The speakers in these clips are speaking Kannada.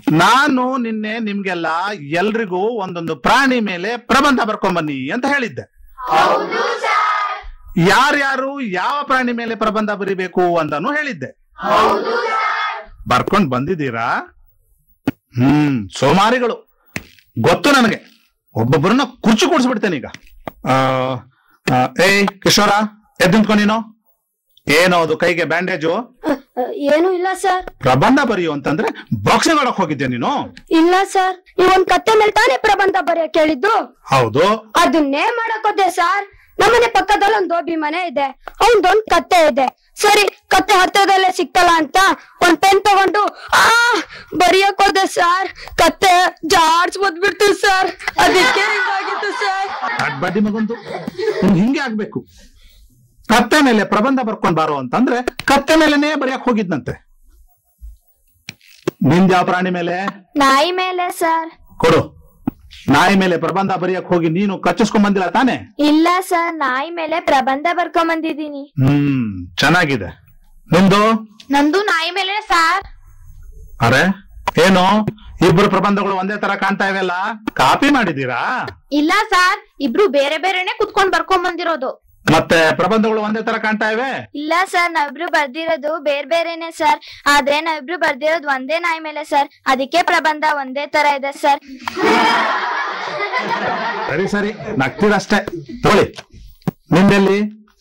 ನಾನು ನಿನ್ನೆ ನಿಮ್ಗೆಲ್ಲ ಎಲ್ರಿಗೂ ಒಂದೊಂದು ಪ್ರಾಣಿ ಮೇಲೆ ಪ್ರಬಂಧ ಬರ್ಕೊಂಬನ್ನಿ ಅಂತ ಹೇಳಿದ್ದೆ ಯಾರ್ಯಾರು ಯಾವ ಪ್ರಾಣಿ ಮೇಲೆ ಪ್ರಬಂಧ ಬರಿಬೇಕು ಅಂತಾನು ಹೇಳಿದ್ದೆ ಬರ್ಕೊಂಡ್ ಬಂದಿದ್ದೀರಾ ಹ್ಮ್ ಸೋಮಾರಿಗಳು ಗೊತ್ತು ನನಗೆ ಒಬ್ಬೊಬ್ಬರನ್ನ ಕುರ್ಚಿ ಕೂಡಿಸ್ಬಿಡ್ತೇನೆ ಈಗ ಆ, ಆ, ಏಯ್ ಕಿಶೋರ ಎದ್ದು ನಿಂತ್ಕೊ ನೀನು ಏನೋ ಅದು ಕೈಗೆ ಬ್ಯಾಂಡೇಜು ಏನು ಇಲ್ಲ ಸರ್ ಪ್ರಬಂಧ ಬರೆಯು ಅಂತಂದ್ರೆ ಬಾಕ್ಸಿಂಗ್ ಆಡಕ್ ಹೋಗಿದ್ದೆ ನೀನು ಇಲ್ಲ ಸರ್ ಇವನ್ ಕತ್ತೆ ಮೇಲೆ ತಾನೇ ಪ್ರಬಂಧ ಬರೆಯಕ್ ಹೇಳಿದ್ದು ಹೌದು ಅದನ್ನೇ ಮಾಡಕ್ಕೋದೆ ಸರ್ ನಮ್ಮನೆ ಪಕ್ಕದಲ್ಲಿ ಒಂದ್ ದೋಬಿ ಮನೆ ಇದೆ ಅವನ್ದೊಂದ್ ಕತ್ತೆ ಇದೆ ಸರಿ ಕತ್ತೆ ಹತ್ತದಲ್ಲೇ ಸಿಕ್ತಲ್ಲ ಅಂತ ಒಂದ್ ಪೆನ್ ತಗೊಂಡು ಆ ಬರೆಯಕ್ ಹೋದೆ ಸರ್ ಕತ್ತೆ ಜಾಡ್ಸ್ ಬಿಡ್ತು ಸರ್ ಅದಕ್ಕೆ ಹಿಂಗಾಗಿತ್ತು ಸರ್ ಅಡ್ಬಡ್ಡಿ ಮಗಂದು ನಿಮ್ಗೆ ಹಿಂಗೆ ಆಗ್ಬೇಕು ಕತ್ತೆ ಮೇಲೆ ಪ್ರಬಂಧ ಬರ್ಕೊಂಡ್ ಬಾರೋ ಅಂತಂದ್ರೆ ಕತ್ತೆ ಮೇಲೆನೇ ಬರೆಯಕ್ ಹೋಗಿದ್ನಂತೆ ನಿಂದ ಯಾವ ಪ್ರಾಣಿ ಮೇಲೆ ನಾಯಿ ಮೇಲೆ ಸರ್ ಕೊಡು ನಾಯಿ ಮೇಲೆ ಪ್ರಬಂಧ ಬರೆಯಕ್ ಹೋಗಿ ನೀನು ಕಚ್ಚಿಸ್ಕೊಂಡ್ ಬಂದಿಲ್ಲ ತಾನೆ ಇಲ್ಲ ಸರ್ ನಾಯಿ ಮೇಲೆ ಪ್ರಬಂಧ ಬರ್ಕೊಂಡ್ ಬಂದಿದ್ದೀನಿ ಹ್ಮ್ ಚೆನ್ನಾಗಿದೆ ನಿಮ್ದು ನಂದು ನಾಯಿ ಮೇಲೆ ಸರ್ ಅರೆ ಏನು ಇಬ್ರು ಪ್ರಬಂಧಗಳು ಒಂದೇ ತರ ಕಾಣ್ತಾ ಇವೆಲ್ಲ ಕಾಪಿ ಮಾಡಿದೀರಾ ಇಲ್ಲ ಸರ್ ಇಬ್ರು ಬೇರೆ ಬೇರೆನೆ ಕುತ್ಕೊಂಡ್ ಬರ್ಕೊಂಡ್ ಬಂದಿರೋದು ಮತ್ತೆ ಪ್ರಬಂಧಗಳು ಒಂದೇ ತರ ಕಾಣ್ತಾ ಇವೆ ಇಲ್ಲ ಸರ್ ನಾವಿಬ್ರು ಬರ್ದಿರೋದು ಬೇರೆ ಬೇರೆನೆ ಸರ್ ಆದ್ರೆ ನಾವಿಬ್ರು ಬರ್ದಿರೋದು ಒಂದೇ ನಾಯಿ ಮೇಲೆ ಸರ್ ಅದಕ್ಕೆ ಪ್ರಬಂಧ ಒಂದೇ ತರ ಇದೆ ಸರ್ ಸರಿ ಸರಿ ನಗ್ತೀರಷ್ಟೇ ತಗೊಳ್ಳಿ ನಿಂದೆಲ್ಲಿ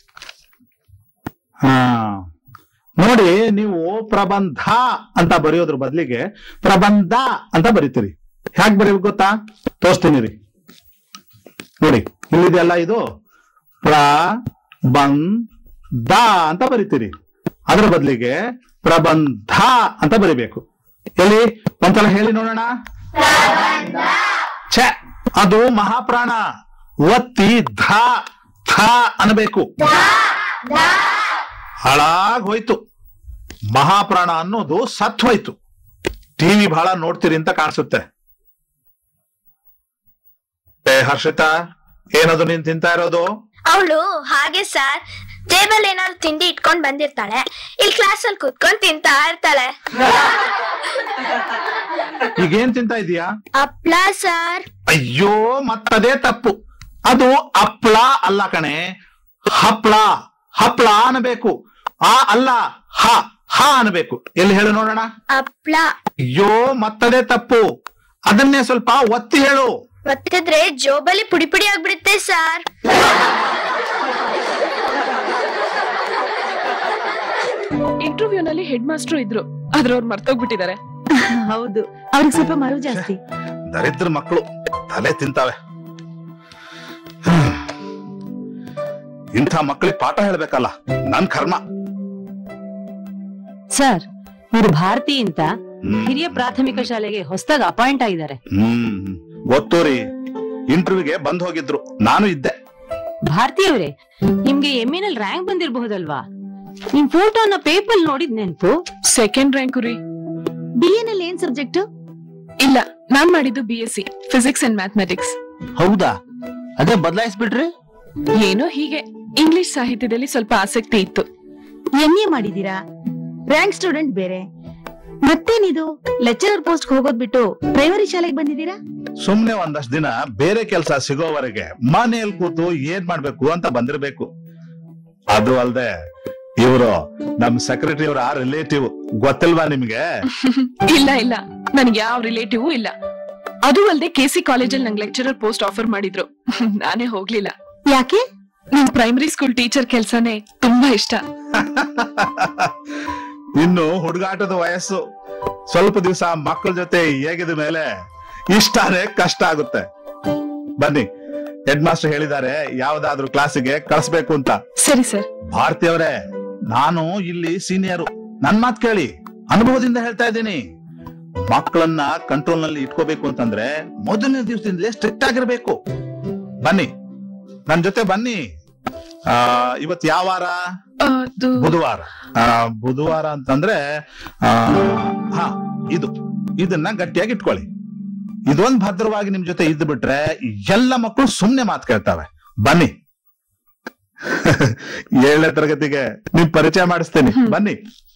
ಹಾ ನೋಡಿ ನೀವು ಪ್ರಬಂಧ ಅಂತ ಬರೆಯೋದ್ರ ಬದಲಿಗೆ ಪ್ರಬಂಧ ಅಂತ ಬರೀತೀರಿ ಹ್ಯಾಕ್ ಬರೀಬೇಕು ಗೊತ್ತಾ ತೋರಿಸ್ತೀನಿ ರೀ ನೋಡಿ ಇಲ್ಲಿದೆಯಲ್ಲ ಇದು ಪ್ರ ಬನ್ ದ ಅಂತ ಬರಿತೀರಿ ಅದ್ರ ಬದಲಿಗೆ ಪ್ರಬಂಧ ಅಂತ ಬರಿಬೇಕು ಎಲ್ಲಿ ಒಂದ್ಸಲ ಹೇಳಿ ನೋಡೋಣ ಛೆ ಅದು ಮಹಾಪ್ರಾಣ ಒತ್ತಿ ಧ ಥ ಅನ್ಬೇಕು ಹಾಳಾಗ್ ಹೋಯ್ತು ಮಹಾಪ್ರಾಣ ಅನ್ನೋದು ಸತ್ ಹೋಯ್ತು ಟಿವಿ ಬಹಳ ನೋಡ್ತೀರಿ ಅಂತ ಕಾಣಿಸುತ್ತೆ ಏ ಹರ್ಷಿತಾ ಏನದು ನೀನ್ ತಿಂತಾ ಇರೋದು ಅವಳು ಹಾಗೆ ಸರ್ ಟೇಬಲ್ ಏನಾದ್ರು ತಿಂಡಿ ಇಟ್ಕೊಂಡ್ ಬಂದಿರ್ತಾಳೆ ಇಲ್ಲಿ ಕ್ಲಾಸ್ ಅಲ್ಲಿ ಕುತ್ಕೊಂಡ್ ತಿಂತಾ ಇರ್ತಾಳೆ ಈಗ ಏನ್ ತಿಂತಾ ಇದೀಯಾ ಅಪ್ಲ ಸರ್ ಅಯ್ಯೋ ಮತ್ತದೇ ತಪ್ಪು ಅದು ಅಪ್ಳ ಅಲ್ಲ ಕಣೆ ಹಪ್ಳ ಹಪ್ಳ ಅನ್ಬೇಕು ಆ ಅಲ್ಲ ಹ ಹ ಅನ್ಬೇಕು ಎಲ್ಲಿ ಹೇಳು ನೋಡೋಣ ಅಪ್ಲ ಅಯ್ಯೋ ಮತ್ತದೇ ತಪ್ಪು ಅದನ್ನೇ ಸ್ವಲ್ಪ ಒತ್ತಿ ಹೇಳು ಒತ್ತಿದ್ರೆ ಜೋಬಲ್ಲಿ ಪುಡಿ ಪುಡಿ ಆಗ್ಬಿಡುತ್ತೆ ಸರ್ ಇಂಟರ್ವ್ಯೂ ನಲ್ಲಿ ಹೆಡ್ ಮಾಸ್ಟರ್ ಇದ್ರು ಆದ್ರೆ ಅವ್ರು ಮರ್ತೋಗ್ಬಿಟ್ಟಿದ್ದಾರೆ ಹೌದು ಅವ್ರಿಗೆ ಸ್ವಲ್ಪ ಮರು ಜಾಸ್ತಿ ದರಿದ್ರ ಮಕ್ಕಳು ತಲೆ ತಿಂತಾವೆ ಇಂಥ ಮಕ್ಕಳಿಗೆ ಪಾಠ ಹೇಳ್ಬೇಕಲ್ಲ ನನ್ ಕರ್ಮ ಸರ್ ಇವರು ಭಾರತಿ ಅಂತ ಹ್ಮ್. ಹಿರಿಯ ಪ್ರಾಥಮಿಕ ಶಾಲೆಗೆ ಹೊಸದಾಗಿ ಅಪಾಯಿಂಟ್ ಆಗಿದ್ದಾರೆ ಹ್ಮ್ ಗೊತ್ತು ರೀ ಇಂಟರ್ವ್ಯೂಗೆ ಬಂದ್ ಹೋಗಿದ್ರು ನಾನು ಇದ್ದೆ ಭಾರತಿ ಅವರೇ ನಿಮ್ಗೆ ಎಮ್ಮಿನಲ್ಲಿ ರ್ಯಾಂಕ್ ಬಂದಿರಬಹುದಲ್ವಾ ನಿಮ್ ಫೋಟೋನ ಪೇಪರ್ ನೋಡಿದ್ ನೆನ್ಪು ಸೆಕೆಂಡ್ ರ್ಯಾಂಕ್ ರೀ ಬಿ ಎನ್ ಅಲ್ಲಿ ಏನ್ ಸಬ್ಜೆಕ್ಟ್ ಇಲ್ಲ ನಾನ್ ಮಾಡಿದ್ದು B S C physics and mathematics ಹೌದಾ ಅದೇ ಬದಲಾಯಿಸ್ಬಿಟ್ರಿ ಏನೋ ಹೀಗೆ ಇಂಗ್ಲಿಷ್ ಸಾಹಿತ್ಯದಲ್ಲಿ ಸ್ವಲ್ಪ ಆಸಕ್ತಿ ಇತ್ತು ಎಂ ಎ ಮಾಡಿದೀರಾ ರ್ಯಾಂಕ್ ಸ್ಟೂಡೆಂಟ್ ಬೇರೆ ಮತ್ತೇನಿದು ಲೆಕ್ಚರರ್ ಪೋಸ್ಟ್ ಹೋಗೋದ್ ಬಿಟ್ಟು ಪ್ರೈಮರಿ ಶಾಲೆಗೆ ಬಂದಿದ್ದೀರಾ ಸುಮ್ನೆ ಒಂದಷ್ಟು ದಿನ ಬೇರೆ ಕೆಲಸ ಸಿಗೋವರೆಗೆ ಮನೆಯಲ್ಲಿ ಕೂತು ಏನ್ ಮಾಡ್ಬೇಕು ಅಂತ ಬಂದಿರ್ಬೇಕು ಅದು ಅಲ್ದೆ ಇವರು ನಮ್ ಸೆಕ್ರೆಟರಿ ಅವರ ರಿಲೇಟಿವ್ ಗೊತ್ತಿಲ್ವಾ ನಿಮ್ಗೆ ಇಲ್ಲ ಇಲ್ಲ ನನ್ಗೆ ಯಾವ ರಿಲೇಟಿವ್ ಇಲ್ಲ ಅದು ಅಲ್ಲದೆ ಕೆ ಸಿ ಕಾಲೇಜಲ್ಲಿ ನಂಗೆ ಲೆಕ್ಚರರ್ ಪೋಸ್ಟ್ ಆಫರ್ ಮಾಡಿದ್ರು ನಾನೇ ಹೋಗ್ಲಿಲ್ಲ ಯಾಕೆ ನಿಮ್ ಪ್ರೈಮರಿ ಸ್ಕೂಲ್ ಟೀಚರ್ ಕೆಲ್ಸನೇ ತುಂಬಾ ಇಷ್ಟ ಇನ್ನು ಹುಡುಗಾಟದ ವಯಸ್ಸು ಸ್ವಲ್ಪ ದಿವಸ ಮಕ್ಕಳ ಜೊತೆ ಹೇಗಿದ ಮೇಲೆ ಇಷ್ಟಾನೇ ಕಷ್ಟ ಆಗುತ್ತೆ ಬನ್ನಿ ಹೆಡ್ ಮಾಸ್ಟರ್ ಹೇಳಿದ್ದಾರೆ ಯಾವ್ದಾದ್ರು ಕ್ಲಾಸಿಗೆ ಕಳಿಸ್ಬೇಕು ಅಂತ ಸರಿ ಸರ್ ಭಾರತಿ ಅವರೇ ನಾನು ಇಲ್ಲಿ ಸೀನಿಯರು ನನ್ ಮಾತ್ ಕೇಳಿ ಅನುಭವದಿಂದ ಹೇಳ್ತಾ ಇದ್ದೀನಿ ಮಕ್ಕಳನ್ನ ಕಂಟ್ರೋಲ್ ನಲ್ಲಿ ಇಟ್ಕೋಬೇಕು ಅಂತಂದ್ರೆ ಮೊದಲನೇ ದಿವಸದಿಂದಲೇ ಸ್ಟ್ರಿಕ್ಟ್ ಆಗಿರ್ಬೇಕು ಬನ್ನಿ ನನ್ ಜೊತೆ ಬನ್ನಿ ಆ ಇವತ್ ಯಾವ ವಾರ ಅದು ಬುಧವಾರ ಆ, ಬುಧವಾರ ಅಂತಂದ್ರೆ ಆ, ಹಾ ಇದು ಇದನ್ನ ಗಟ್ಟಿಯಾಗಿ ಇಟ್ಕೊಳ್ಳಿ ಇದೊಂದ್ ಭದ್ರವಾಗಿ ನಿಮ್ ಜೊತೆ ಇದ್ದು ಬಿಟ್ರೆ ಎಲ್ಲ ಮಕ್ಕಳು ಸುಮ್ನೆ ಮಾತು ಕೇಳ್ತಾವೆ ಬನ್ನಿ ಏಳನೇ ತರಗತಿಗೆ ನಿಮ್ ಪರಿಚಯ ಮಾಡಿಸ್ತೇನೆ ಹ್ಮ್. ಬನ್ನಿ